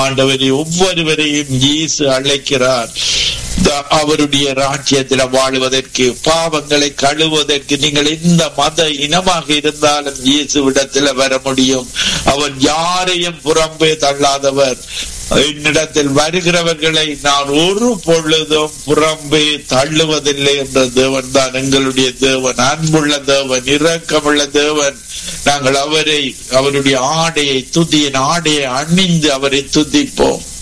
ஆண்டவரை ஒவ்வொருவரையும் இயேசு அழைக்கிறார் த- அவருடைய ராஜ்யத்தில் வாழுவதற்கு பாவங்களை கழுவுவதற்கு நீங்கள் எந்த மத இனமாக இருந்தாலும் இயேசுவிடத்தில் வர முடியும் அவர் யாரையும் புறம்பே தள்ளாதவர் என்னிடத்தில் வருகிறவர்களை நான் ஒரு பொழுதும் புறம்பே தள்ளுவதில்லை என்ற தேவன் தான் எங்களுடைய தேவன் அன்புள்ள தேவன் இரக்கமுள்ள தேவன் நாங்கள் அவரை அவருடைய ஆடையை துதியின் ஆடையை அணிந்து அவரை துதிப்போம்